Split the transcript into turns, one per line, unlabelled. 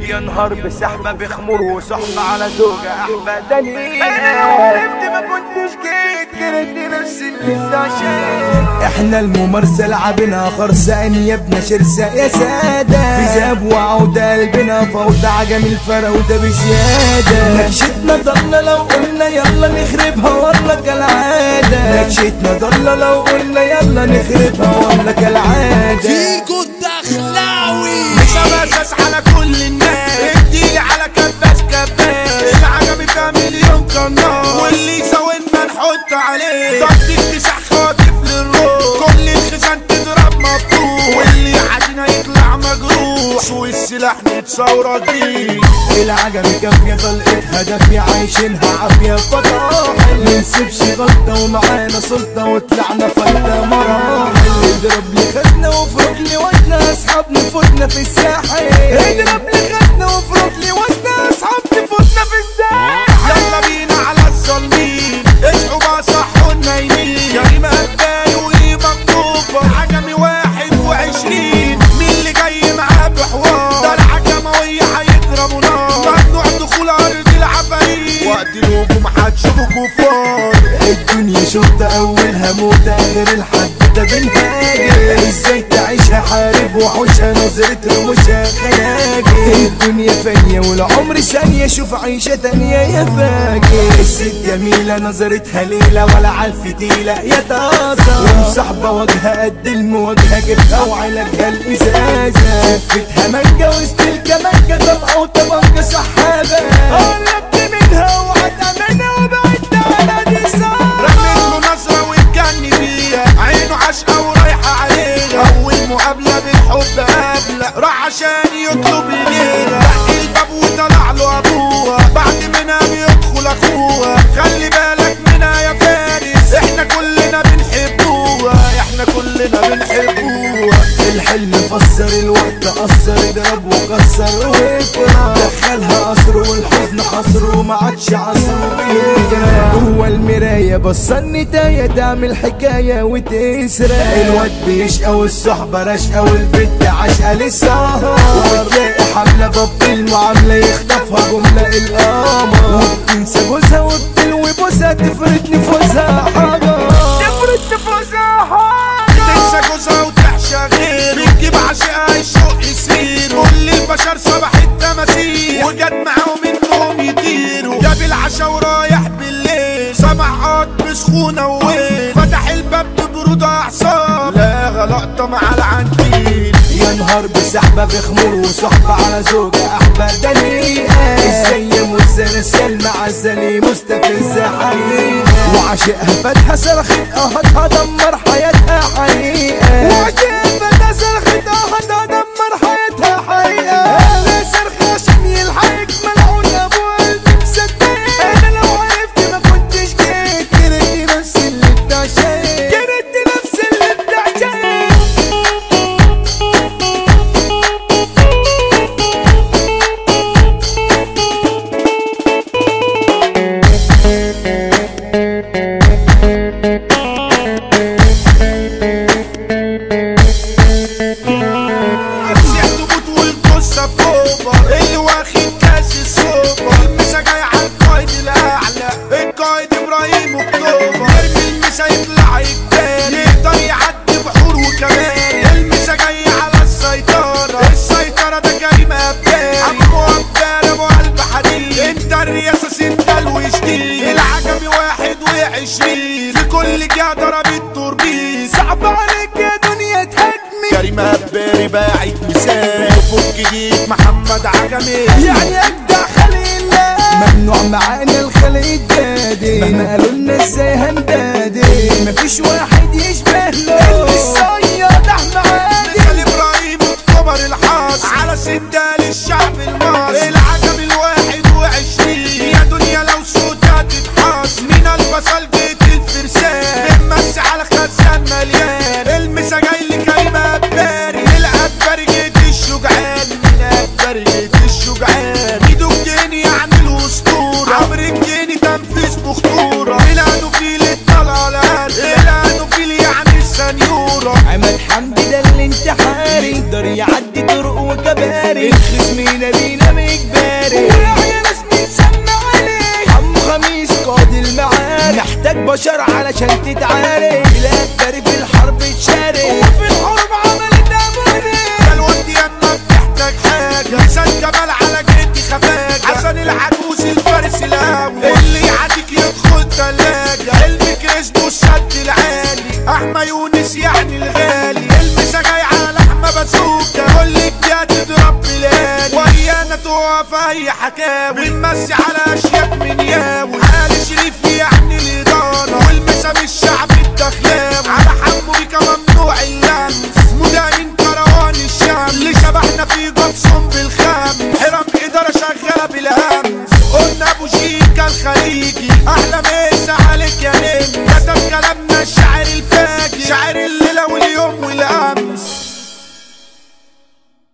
يا نهار بسحبة بخمور وصحبة على زوجة أحمداني
عرفت ما كنتش جيت كرهت نفسي اللي عشان
احنا الممارسة لعبنا خرسان يا ابن شرسة يا سادة في ذهب وعودة قلبنا فوضى عجم الفراودة بزيادة نكشتنا ضلنا لو قلنا يلا نخربها والله كالعادة نكشتنا ضلنا لو قلنا يلا نخربها والله كالعادة
فيكو الدخلاوي
مش بسس على كل الناس اديلي على كباس كباس العجمي فيها مليون قناص واللي يساوينا نحط عليه ضغط اكتساح خاطف للروح كل الخزان تضرب مفتوح واللي عادينا يطلع مجروح سوق السلاح نتصورك بيه
العجم كافية طلقتها دافية عايشينها عافية فطاحل منسيبش غلطة ومعانا سلطة وطلعنا فلتة مراحل اضرب لي خدنا وافرك لي وزنا اصحاب نفوتنا في الساحل اضرب لي خدنا وافرك لي وزنا اصحاب نفوتنا في الساحل
يلا بينا على الظالمين اصحوا بقى صحوا النايمين جريمة قدامي وقيمة مكتوبة عجمي واحد وعشرين مين اللي جاي معاه بحوار ده العجموية هيضربوا نار ممنوع دخول أرض العفاريت وقت الهجوم هتشوفوا كفار
الدنيا شرطة أولها موت آخر الحد ده بنهاجر ازاي تعيشها حارب وحوشها نظرة رموشها خلاجر الدنيا فانية والعمر ثانية شوف عيشة تانية يا فاكر الست جميلة نظرتها ليلة ولا عالفتيلة يا طاسة ومصاحبة وجهها قد المواجهة جبتها وعلاجها الإزازة شفتها مانجا وسط الكمانجا طبقة وطبنجة سحابة قربت منها وقعدت منها وبعدت على دي
رميت
سارة
له نظرة واتجني بيها عينه عشقة ورايحة عليها أول مقابلة بالحب قابلة راح عشان يطلب إيديها دق الباب وطلع له أبوها بعد منها بيدخل أخوها خلي بالك منها يا فارس احنا كلنا بنحبوها احنا كلنا بنحبوها
الحلم فسر الوقت قصر اضرب وكسر وافرح دخلها قصر والحزن حصر وما عادش عصر بيجرى جوه المراية بص النتاية تعمل حكاية وتسرق الواد بيشقى والصحبة رشقة والبت عشقة للسهر وتلاقي حملة باب المعاملة يخطفها جملة القمر وبتنسى جوزها وبتلوي بوسها تفرد نفوسها حجر تفرد نفوسها حجر
تنسى جوزها وتعشى غير بتجيب عشقها الشوق يسير كل البشر صباح التماثيل وجت معاهم انهم يطيروا جاب العشا ورايح بالليل سمع قط بسخونة وويل فتح الباب ببرودة اعصاب لا غلطة مع العنتيل
يا نهار بسحبة بخمور وصحبة على زوجة أحبة دنيئة ازاي مزة رسال مع الزلي مستفزة حقيقة وعشقها فاتحة صرخت قهتها دمر حياتها حقيقة وعشقها فاتحة صرخت قهتها دمر حياتها حقيقة أنا صرخ عشان يلحقك ملعون أبو قلبي مصدق أنا لو عرفت ما كنتش جيت كرهت نفسي اللي بتعشق كرهت نفسي اللي بتعشق
نفسي تموت والقصة فوبا اللي واخد كاس السوبر المسا جاي على القايد الأعلى القايد إبراهيم أكتوبر ارمي المسا يطلع التاني يقدر يعدي بحور وكمان المسا جاي على السيطرة السيطرة ده جريمة أبدال عمو أبدال أبو قلب حديد انت الرياسة سندل وجديد العجمي واحد وعشرين في كل جهة ضربت توربين
صعب عليك يا دنيا تهدمي
كريم أباري باعت مثال فك جديد محمد عجمي
يعني ابدع خليل ممنوع معانا الخلق الجادي مهما قالوا لنا ازاي هنبادي مفيش واحد يشبه له الصياد احمد عادي
مثال ابراهيم اكتوبر الحاص على سندال الشعب المصري العجم الواحد وعشرين يا دنيا لو صوتها تتحاص من البصل بيت الفرسان بنمسي على خزان مليان المسا جاي لكريم أباري الأباري جيت الشجعان من أباري جيت الشجعان ايده الجني يعني الأسطورة عمرو الجني تنفيذ بخطورة الانو فيل الطلعة الهاد الانو فيل يعني السنيورة
عماد حمدي ده الانتحاري يقدر يعدي طرق وكباري الخصم بينا بينا بشر علشان تتعارك بلاد داري في الحرب تشارك وفي الحرب عملت اماني
ده الواد يما بتحتاج حاجة لسان جمال على جدي خفاجة حسن العجوز الفارس الهاوي اللي يعديك يدخل تلاجة حلمي كريسبو السد العالي احمى يونس يعني الغالي المسا جاي على لحمة بازوكا كل الجهات تضرب بلادي ويانا تقف اي حكاوي ونمسي على اشياء من ياوي علي شريف يعني الادارة والمسا من الشعب الدخلاوي على حمو بيكا ممنوع اللمس مداين كروان الشام اللي شبحنا في جبصهم بالخام حرم إدارة شغالة بالهمس قلنا أبو شيكا الخليجي أحلى من